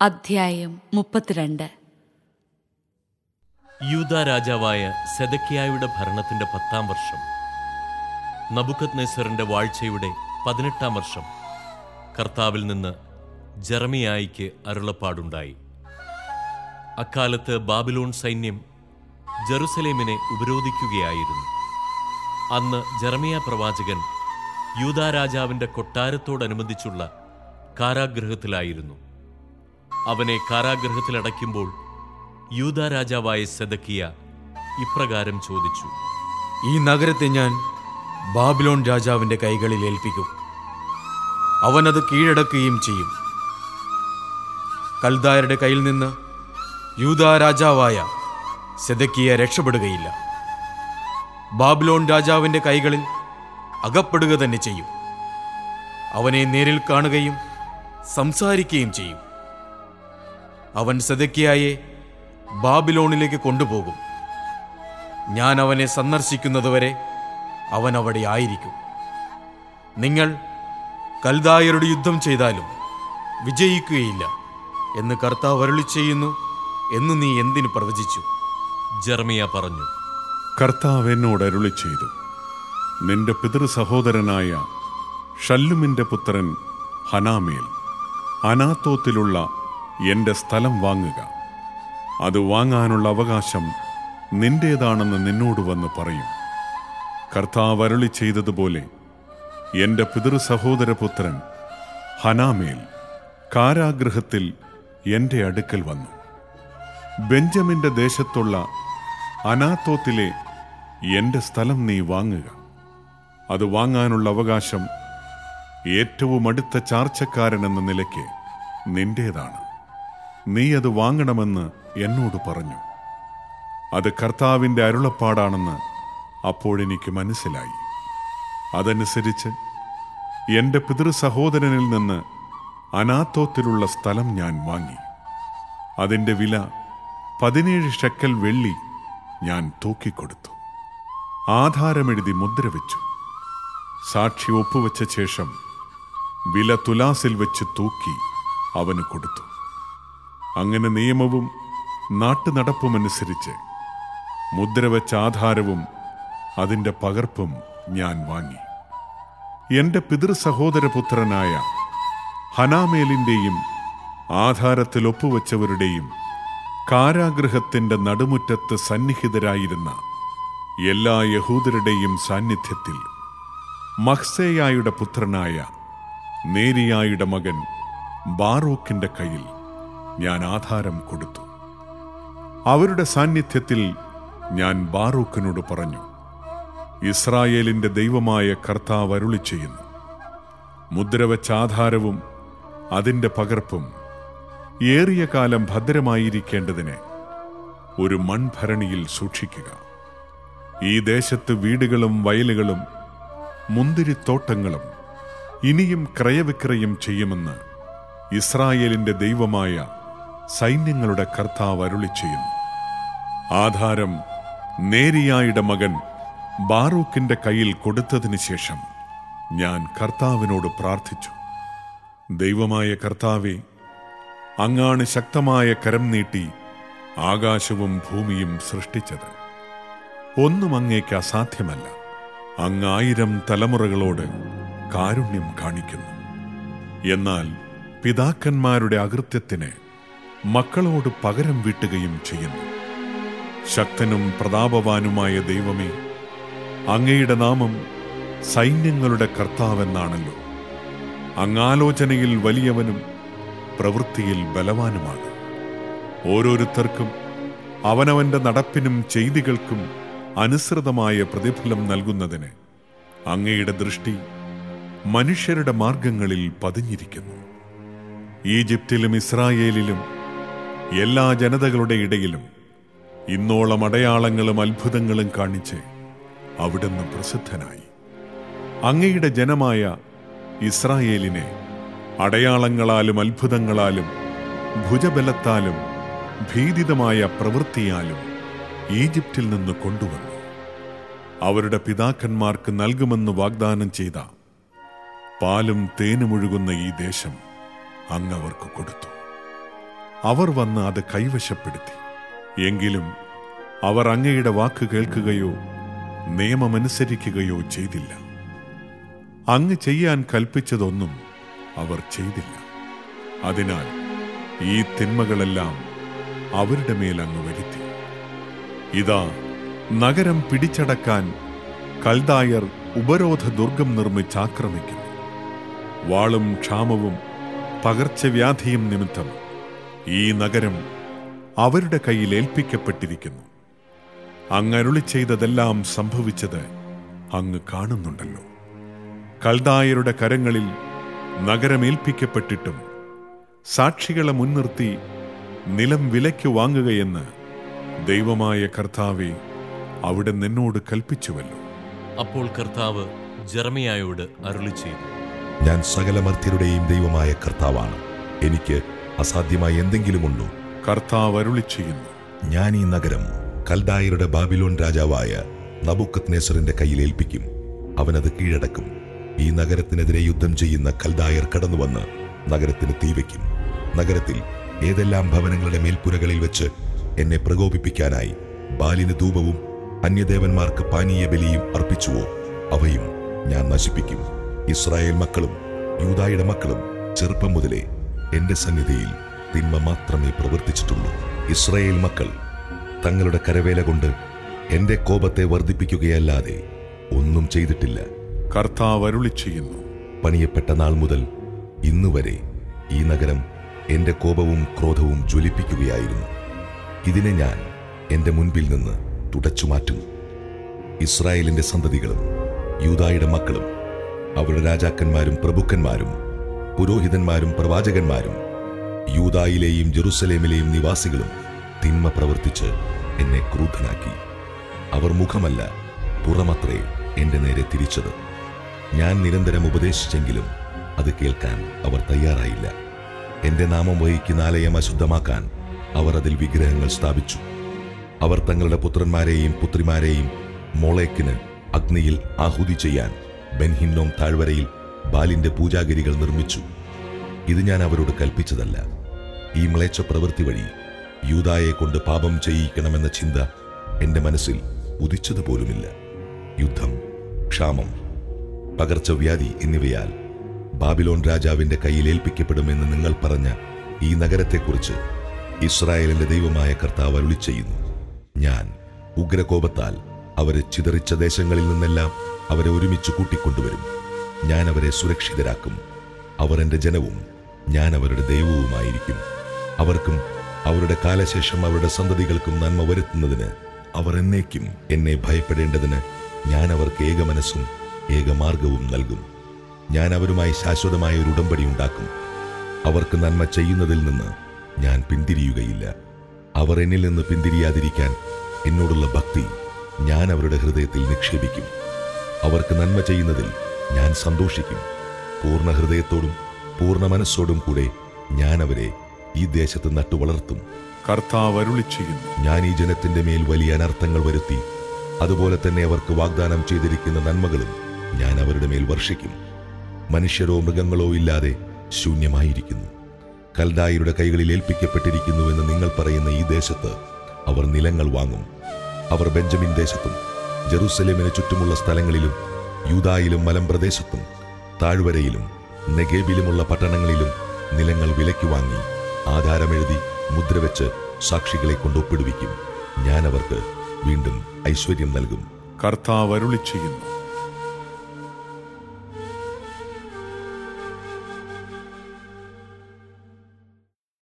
അധ്യായം മുപ്പത്തിരണ്ട് യൂദ രാജാവായ സെദക്കിയായുടെ ഭരണത്തിന്റെ പത്താം വർഷം നബുക്കത് നെസറിന്റെ വാഴ്ചയുടെ പതിനെട്ടാം വർഷം കർത്താവിൽ നിന്ന് ജെറമിയായിക്ക് അരുളപ്പാടുണ്ടായി അക്കാലത്ത് ബാബിലോൺ സൈന്യം ജെറുസലേമിനെ ഉപരോധിക്കുകയായിരുന്നു അന്ന് ജെറമിയ പ്രവാചകൻ യൂദ രാജാവിന്റെ കൊട്ടാരത്തോടനുബന്ധിച്ചുള്ള കാരാഗൃഹത്തിലായിരുന്നു അവനെ കാരാഗൃഹത്തിലടയ്ക്കുമ്പോൾ യൂദ രാജാവായ സെദക്കിയ ഇപ്രകാരം ചോദിച്ചു ഈ നഗരത്തെ ഞാൻ ബാബിലോൺ രാജാവിന്റെ കൈകളിൽ ഏൽപ്പിക്കും അവനത് കീഴടക്കുകയും ചെയ്യും കൽദായരുടെ കയ്യിൽ നിന്ന് യൂദാ രാജാവായ സെദക്കിയ രക്ഷപ്പെടുകയില്ല ബാബിലോൺ രാജാവിന്റെ കൈകളിൽ അകപ്പെടുക തന്നെ ചെയ്യും അവനെ നേരിൽ കാണുകയും സംസാരിക്കുകയും ചെയ്യും അവൻ സെദക്കിയായെ ബാബിലോണിലേക്ക് കൊണ്ടുപോകും ഞാൻ അവനെ സന്ദർശിക്കുന്നതുവരെ അവൻ അവിടെ ആയിരിക്കും നിങ്ങൾ കൽദായരുടെ യുദ്ധം ചെയ്താലും വിജയിക്കുകയില്ല എന്ന് കർത്താവ് അരുളി ചെയ്യുന്നു എന്ന് നീ എന്തിനു പ്രവചിച്ചു ജെറമിയ പറഞ്ഞു കർത്താവ് എന്നോട് അരുളി ചെയ്തു നിന്റെ പിതൃ സഹോദരനായ ഷല്ലുമിന്റെ പുത്രൻ ഹനാമേൽ അനാത്തോത്തിലുള്ള എന്റെ സ്ഥലം വാങ്ങുക അത് വാങ്ങാനുള്ള അവകാശം നിന്റേതാണെന്ന് നിന്നോട് വന്ന് പറയും കർത്താവ് അരുളി ചെയ്തതുപോലെ എന്റെ പിതൃ സഹോദരപുത്രൻ ഹനാമേൽ കാരാഗൃഹത്തിൽ എന്റെ അടുക്കൽ വന്നു ബെഞ്ചമിന്റെ ദേശത്തുള്ള അനാത്തോത്തിലെ എന്റെ സ്ഥലം നീ വാങ്ങുക അത് വാങ്ങാനുള്ള അവകാശം ഏറ്റവും അടുത്ത ചാർച്ചക്കാരൻ എന്ന നിലയ്ക്ക് നിന്റേതാണ് നീ അത് വാങ്ങണമെന്ന് എന്നോട് പറഞ്ഞു അത് കർത്താവിന്റെ അരുളപ്പാടാണെന്ന് അപ്പോഴെനിക്ക് മനസ്സിലായി അതനുസരിച്ച് എന്റെ പിതൃ സഹോദരനിൽ നിന്ന് അനാത്തോത്തിലുള്ള സ്ഥലം ഞാൻ വാങ്ങി അതിന്റെ വില പതിനേഴ് ഷക്കൽ വെള്ളി ഞാൻ തൂക്കിക്കൊടുത്തു ആധാരമെഴുതി മുദ്ര വെച്ചു സാക്ഷി ഒപ്പുവെച്ച ശേഷം വില തുലാസിൽ വെച്ച് തൂക്കി അവന് കൊടുത്തു അങ്ങനെ നിയമവും നാട്ടുനടപ്പുമനുസരിച്ച് മുദ്ര വെച്ച ആധാരവും അതിന്റെ പകർപ്പും ഞാൻ വാങ്ങി എന്റെ പിതൃ സഹോദരപുത്രനായ ഹനാമേലിന്റെയും ആധാരത്തിൽ ഒപ്പുവെച്ചവരുടെയും കാരാഗൃഹത്തിന്റെ നടുമുറ്റത്ത് സന്നിഹിതരായിരുന്ന എല്ലാ യഹൂദരുടെയും സാന്നിധ്യത്തിൽ മഹ്സേയായുടെ പുത്രനായ നേരിയായുടെ മകൻ ബാറൂക്കിന്റെ കയ്യിൽ ഞാൻ ആധാരം കൊടുത്തു അവരുടെ സാന്നിധ്യത്തിൽ ഞാൻ ബാറൂക്കിനോട് പറഞ്ഞു ഇസ്രായേലിന്റെ ദൈവമായ കർത്താവ് അരുളി ചെയ്യുന്നു മുദ്രവച്ച ആധാരവും അതിന്റെ പകർപ്പും ഏറിയ കാലം ഭദ്രമായിരിക്കേണ്ടതിന് ഒരു മൺഭരണിയിൽ സൂക്ഷിക്കുക ഈ ദേശത്ത് വീടുകളും വയലുകളും മുന്തിരിത്തോട്ടങ്ങളും ഇനിയും ക്രയവിക്രയം ചെയ്യുമെന്ന് ഇസ്രായേലിന്റെ ദൈവമായ സൈന്യങ്ങളുടെ കർത്താവ് അരുളി ചെയ്യുന്നു ആധാരം നേരിയായുടെ മകൻ ബാറൂക്കിന്റെ കയ്യിൽ കൊടുത്തതിന് ശേഷം ഞാൻ കർത്താവിനോട് പ്രാർത്ഥിച്ചു ദൈവമായ കർത്താവെ അങ്ങാണ് ശക്തമായ കരം നീട്ടി ആകാശവും ഭൂമിയും സൃഷ്ടിച്ചത് ഒന്നും അങ്ങേക്ക് അസാധ്യമല്ല അങ്ങായിരം തലമുറകളോട് കാരുണ്യം കാണിക്കുന്നു എന്നാൽ പിതാക്കന്മാരുടെ അകൃത്യത്തിന് മക്കളോട് പകരം വീട്ടുകയും ചെയ്യുന്നു ശക്തനും പ്രതാപവാനുമായ ദൈവമേ അങ്ങയുടെ നാമം സൈന്യങ്ങളുടെ കർത്താവെന്നാണല്ലോ അങ്ങാലോചനയിൽ വലിയവനും പ്രവൃത്തിയിൽ ബലവാനുമാണ് ഓരോരുത്തർക്കും അവനവന്റെ നടപ്പിനും ചെയ്തികൾക്കും അനുസൃതമായ പ്രതിഫലം നൽകുന്നതിന് അങ്ങയുടെ ദൃഷ്ടി മനുഷ്യരുടെ മാർഗങ്ങളിൽ പതിഞ്ഞിരിക്കുന്നു ഈജിപ്തിലും ഇസ്രായേലിലും എല്ലാ ജനതകളുടെ ഇടയിലും ഇന്നോളം അടയാളങ്ങളും അത്ഭുതങ്ങളും കാണിച്ച് അവിടുന്ന് പ്രസിദ്ധനായി അങ്ങയുടെ ജനമായ ഇസ്രായേലിനെ അടയാളങ്ങളാലും അത്ഭുതങ്ങളാലും ഭുജബലത്താലും ഭീതിതമായ പ്രവൃത്തിയാലും ഈജിപ്തിൽ നിന്ന് കൊണ്ടുവന്നു അവരുടെ പിതാക്കന്മാർക്ക് നൽകുമെന്ന് വാഗ്ദാനം ചെയ്ത പാലും തേനുമൊഴുകുന്ന ഈ ദേശം അങ്ങ് അവർക്ക് കൊടുത്തു അവർ വന്ന് അത് കൈവശപ്പെടുത്തി എങ്കിലും അവർ അങ്ങയുടെ വാക്ക് കേൾക്കുകയോ നിയമമനുസരിക്കുകയോ ചെയ്തില്ല അങ്ങ് ചെയ്യാൻ കൽപ്പിച്ചതൊന്നും അവർ ചെയ്തില്ല അതിനാൽ ഈ തിന്മകളെല്ലാം അവരുടെ മേൽ അങ്ങ് വരുത്തി ഇതാ നഗരം പിടിച്ചടക്കാൻ കൽദായർ ഉപരോധ ദുർഗം നിർമ്മിച്ച് ആക്രമിക്കുന്നു വാളും ക്ഷാമവും പകർച്ചവ്യാധിയും നിമിത്തം ഈ നഗരം അവരുടെ കയ്യിൽ ഏൽപ്പിക്കപ്പെട്ടിരിക്കുന്നു അങ്ങ് അരുളി ചെയ്തതെല്ലാം സംഭവിച്ചത് അങ്ങ് കാണുന്നുണ്ടല്ലോ കൽദായരുടെ കരങ്ങളിൽ നഗരം ഏൽപ്പിക്കപ്പെട്ടിട്ടും സാക്ഷികളെ മുൻനിർത്തി നിലം വിലയ്ക്ക് വാങ്ങുകയെന്ന് ദൈവമായ കർത്താവെ അവിടെ നിന്നോട് കൽപ്പിച്ചുവല്ലോ അപ്പോൾ കർത്താവ് ജെറമിയായോട് അരുളി ചെയ്തു ഞാൻ സകല മർത്യരുടെയും ദൈവമായ കർത്താവാണ് എനിക്ക് അസാധ്യമായി എന്തെങ്കിലുമുണ്ടോ കർത്താവ് അരുളി ചെയ്യുന്നു ഞാൻ ഈ നഗരം കൽദായരുടെ ബാബിലോൺ രാജാവായ നബുക്കത് നെസറിന്റെ കയ്യിൽ ഏൽപ്പിക്കും അവനത് കീഴടക്കും ഈ നഗരത്തിനെതിരെ യുദ്ധം ചെയ്യുന്ന കൽദായർ കടന്നുവന്ന് നഗരത്തിന് തീവയ്ക്കും നഗരത്തിൽ ഏതെല്ലാം ഭവനങ്ങളുടെ മേൽപ്പുരകളിൽ വെച്ച് എന്നെ പ്രകോപിപ്പിക്കാനായി ബാലിന് ധൂപവും അന്യദേവന്മാർക്ക് പാനീയ ബലിയും അർപ്പിച്ചുവോ അവയും ഞാൻ നശിപ്പിക്കും ഇസ്രായേൽ മക്കളും യൂതായുടെ മക്കളും ചെറുപ്പം മുതലേ എന്റെ സന്നിധിയിൽ തിന്മ മാത്രമേ പ്രവർത്തിച്ചിട്ടുള്ളൂ ഇസ്രായേൽ മക്കൾ തങ്ങളുടെ കരവേല കൊണ്ട് എന്റെ കോപത്തെ വർദ്ധിപ്പിക്കുകയല്ലാതെ ഒന്നും ചെയ്തിട്ടില്ല കർത്താവ് അരുളി ചെയ്യുന്നു പണിയപ്പെട്ട നാൾ മുതൽ ഇന്നുവരെ ഈ നഗരം എന്റെ കോപവും ക്രോധവും ജ്വലിപ്പിക്കുകയായിരുന്നു ഇതിനെ ഞാൻ എന്റെ മുൻപിൽ നിന്ന് തുടച്ചു മാറ്റും ഇസ്രായേലിന്റെ സന്തതികളും യൂതായുടെ മക്കളും അവരുടെ രാജാക്കന്മാരും പ്രഭുക്കന്മാരും പുരോഹിതന്മാരും പ്രവാചകന്മാരും യൂതായിലെയും ജെറുസലേമിലെയും നിവാസികളും തിന്മ പ്രവർത്തിച്ച് എന്നെ ക്രൂദ്ധനാക്കി അവർ മുഖമല്ല പുറമത്രേ എന്റെ നേരെ തിരിച്ചത് ഞാൻ നിരന്തരം ഉപദേശിച്ചെങ്കിലും അത് കേൾക്കാൻ അവർ തയ്യാറായില്ല എന്റെ നാമം വഹിക്കുന്ന ആലയം അശുദ്ധമാക്കാൻ അവർ അതിൽ വിഗ്രഹങ്ങൾ സ്ഥാപിച്ചു അവർ തങ്ങളുടെ പുത്രന്മാരെയും പുത്രിമാരെയും മോളേക്കിന് അഗ്നിയിൽ ആഹുതി ചെയ്യാൻ ബെൻഹിന്നോം താഴ്വരയിൽ ബാലിന്റെ പൂജാഗിരികൾ നിർമ്മിച്ചു ഇത് ഞാൻ അവരോട് കൽപ്പിച്ചതല്ല ഈ മ്ലേച്ഛ പ്രവൃത്തി വഴി യൂതായെ കൊണ്ട് പാപം ചെയ്യിക്കണമെന്ന ചിന്ത എന്റെ മനസ്സിൽ ഉദിച്ചതുപോലുമില്ല യുദ്ധം ക്ഷാമം പകർച്ചവ്യാധി എന്നിവയാൽ ബാബിലോൺ രാജാവിന്റെ കയ്യിൽ ഏൽപ്പിക്കപ്പെടുമെന്ന് നിങ്ങൾ പറഞ്ഞ ഈ നഗരത്തെക്കുറിച്ച് ഇസ്രായേലിന്റെ ദൈവമായ കർത്താവ് അരുളി ചെയ്യുന്നു ഞാൻ ഉഗ്രകോപത്താൽ അവരെ ചിതറിച്ച ദേശങ്ങളിൽ നിന്നെല്ലാം അവരെ ഒരുമിച്ച് കൂട്ടിക്കൊണ്ടുവരും ഞാൻ അവരെ സുരക്ഷിതരാക്കും അവർ എന്റെ ജനവും ഞാൻ അവരുടെ ദൈവവുമായിരിക്കും അവർക്കും അവരുടെ കാലശേഷം അവരുടെ സന്തതികൾക്കും നന്മ വരുത്തുന്നതിന് അവർ എന്നേക്കും എന്നെ ഭയപ്പെടേണ്ടതിന് ഞാൻ അവർക്ക് ഏകമനസ്സും ഏകമാർഗവും നൽകും ഞാൻ അവരുമായി ശാശ്വതമായ ഒരു ഉടമ്പടി ഉണ്ടാക്കും അവർക്ക് നന്മ ചെയ്യുന്നതിൽ നിന്ന് ഞാൻ പിന്തിരിയുകയില്ല അവർ എന്നിൽ നിന്ന് പിന്തിരിയാതിരിക്കാൻ എന്നോടുള്ള ഭക്തി ഞാൻ അവരുടെ ഹൃദയത്തിൽ നിക്ഷേപിക്കും അവർക്ക് നന്മ ചെയ്യുന്നതിൽ ഞാൻ സന്തോഷിക്കും പൂർണ്ണ ഹൃദയത്തോടും പൂർണ്ണ മനസ്സോടും കൂടെ ഞാൻ അവരെ ഈ ദേശത്ത് നട്ടുവളർത്തും കർത്താവ് അരുളി ചെയ്യുന്നു ഞാൻ ഈ ജനത്തിന്റെ മേൽ വലിയ അനർത്ഥങ്ങൾ വരുത്തി അതുപോലെ തന്നെ അവർക്ക് വാഗ്ദാനം ചെയ്തിരിക്കുന്ന നന്മകളും ഞാൻ അവരുടെ മേൽ വർഷിക്കും മനുഷ്യരോ മൃഗങ്ങളോ ഇല്ലാതെ ശൂന്യമായിരിക്കുന്നു കൽദായരുടെ കൈകളിൽ ഏൽപ്പിക്കപ്പെട്ടിരിക്കുന്നുവെന്ന് നിങ്ങൾ പറയുന്ന ഈ ദേശത്ത് അവർ നിലങ്ങൾ വാങ്ങും അവർ ബെഞ്ചമിൻ ദേശത്തും ജെറുസലേമിന് ചുറ്റുമുള്ള സ്ഥലങ്ങളിലും യൂതായിലും മലമ്പ്രദേശത്തും താഴ്വരയിലും നെഗേബിലുമുള്ള പട്ടണങ്ങളിലും നിലങ്ങൾ വിലയ്ക്ക് വാങ്ങി ആധാരമെഴുതി മുദ്രവെച്ച് സാക്ഷികളെ കൊണ്ടൊപ്പിടുവിക്കും ഞാൻ അവർക്ക് വീണ്ടും ഐശ്വര്യം നൽകും കർത്താവ് അരുളി ചെയ്യുന്നു